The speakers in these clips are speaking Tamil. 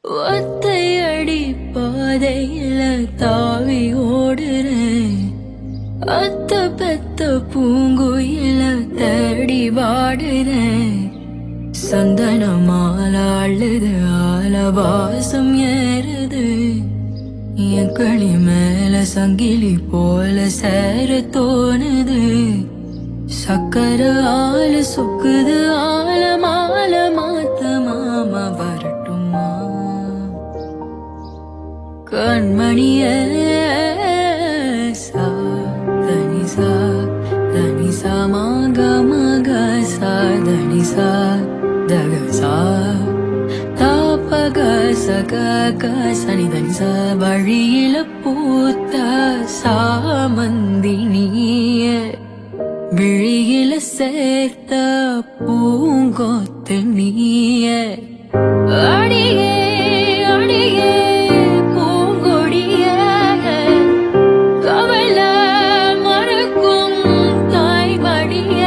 ஒத்தையடி பாதையில தாவி ஓடுறேன் அத்த பெத்த பூங்குயில தேடி வாடுறேன் சந்தன மாலாளுது ஆலவாசம் ஏறுது என் களி மேல சங்கிலி போல சேர தோணுது சக்கர ஆள சுக்குது ஆல மால மாத்த மாமா வரட்டுமா கண்மணிய சா தனி சா தனி சா மக மக சா தனி சா தக சா தாபக சக க சனி தனி சா வழியில பூத்த சாமந்தி நீய விழியில சேர்த்த பூங்கொத்து நீய அடியே அடியே பூங்கொடிய கவல மறக்கும் தாய்மடிய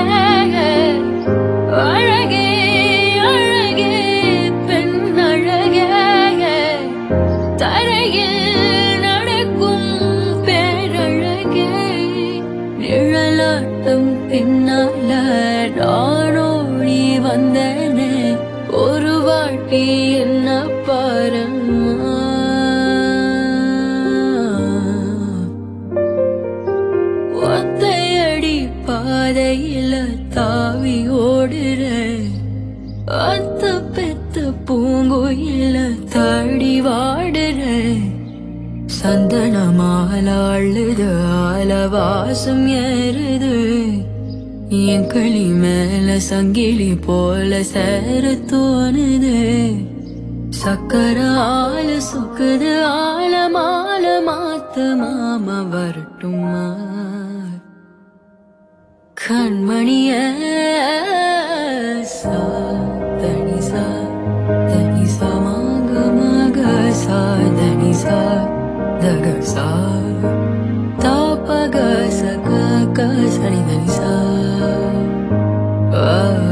அழகே அழகே பெண் அழகே தரையில் நடக்கும் பேரழகே நிழலாட்டம் பின்னால நானோடி வந்தேனே ஒரு வாட்டி என்ன பாரம்மா ஒத்தையடி பாதையில தாவி ஓடுறேன் அத்த பெத்த பூங்குயில தாடி வாடுறேன் சந்தன மாலாளுது ஆலவாசம் ஏறுது என் களி மேல சங்கிலி போல சேர தோணுது சக்கர ஆள சுக்குது ஆல மால மாத்த மாமா வரட்டுமா கண்மணிய சா தனி சா தனி சா மக மக சா தனி சா தக சா தாபக சக க சனி தனி சா ஆ